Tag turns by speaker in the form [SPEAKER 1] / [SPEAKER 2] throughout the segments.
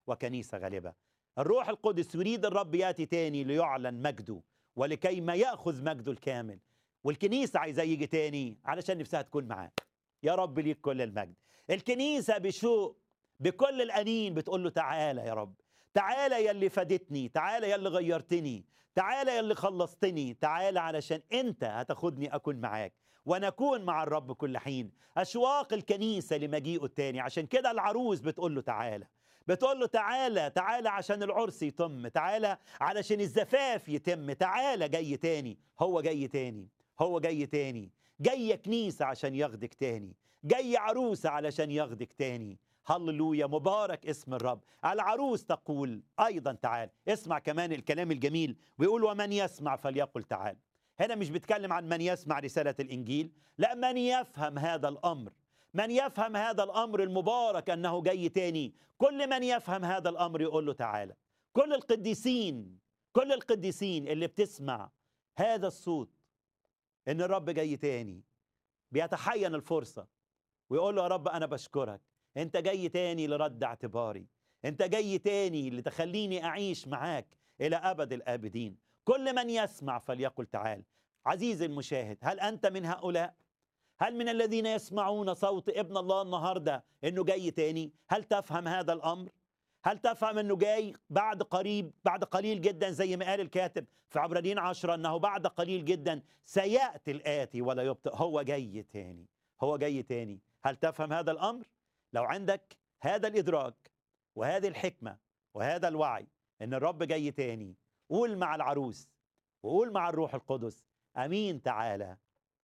[SPEAKER 1] وكنيسة غالبة الروح القدس يريد الرب ياتي تاني ليعلن مجده ولكي ما ياخذ مجده الكامل والكنيسه عايزاه يجي تاني علشان نفسها تكون معاه يا رب ليك كل المجد الكنيسه بشوق بكل الانين بتقول له تعالى يا رب تعالى يا اللي فادتني تعالى يا اللي غيرتني تعالى يا اللي خلصتني تعالى علشان انت هتاخدني اكون معاك ونكون مع الرب كل حين اشواق الكنيسه لمجيئه التاني عشان كده العروس بتقول له تعالى بتقول له تعالى تعالى عشان العرس يتم تعالى علشان الزفاف يتم تعالى جاي تاني هو جاي تاني هو جاي تاني جاي كنيسة عشان ياخدك تاني جاي عروسة علشان ياخدك تاني هللويا مبارك اسم الرب العروس تقول أيضا تعال اسمع كمان الكلام الجميل ويقول ومن يسمع فليقل تعال هنا مش بيتكلم عن من يسمع رسالة الإنجيل لا من يفهم هذا الأمر من يفهم هذا الأمر المبارك أنه جاي تاني كل من يفهم هذا الأمر يقول له تعالى كل القديسين كل القديسين اللي بتسمع هذا الصوت ان الرب جاي تاني بيتحين الفرصة ويقول له يا رب أنا بشكرك أنت جاي تاني لرد اعتباري أنت جاي تاني لتخليني أعيش معاك إلى أبد الآبدين كل من يسمع فليقل تعال عزيزي المشاهد هل أنت من هؤلاء؟ هل من الذين يسمعون صوت ابن الله النهاردة أنه جاي تاني؟ هل تفهم هذا الأمر؟ هل تفهم انه جاي بعد قريب بعد قليل جدا زي ما قال الكاتب في عبرانيين عشرة انه بعد قليل جدا سياتي الاتي ولا يبطئ هو جاي تاني هو جاي تاني هل تفهم هذا الامر لو عندك هذا الادراك وهذه الحكمه وهذا الوعي ان الرب جاي تاني قول مع العروس وقول مع الروح القدس امين تعالى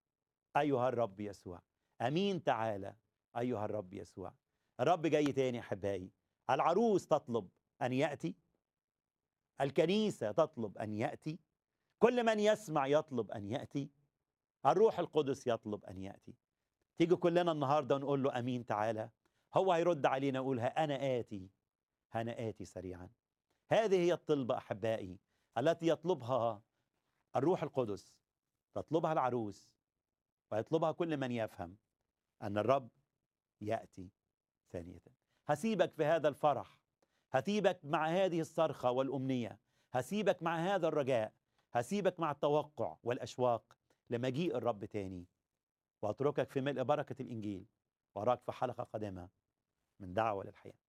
[SPEAKER 1] ايها الرب يسوع امين تعالى ايها الرب يسوع الرب جاي تاني احبائي العروس تطلب ان ياتي الكنيسه تطلب ان ياتي كل من يسمع يطلب ان ياتي الروح القدس يطلب ان ياتي تيجي كلنا النهارده ونقول له امين تعالى هو هيرد علينا يقول ها انا اتي انا اتي سريعا هذه هي الطلبه احبائي التي يطلبها الروح القدس تطلبها العروس ويطلبها كل من يفهم ان الرب ياتي ثانيه هسيبك في هذا الفرح هسيبك مع هذه الصرخة والأمنية هسيبك مع هذا الرجاء هسيبك مع التوقع والأشواق لمجيء الرب تاني وأتركك في ملء بركة الإنجيل وأراك في حلقة قادمة من دعوة للحياة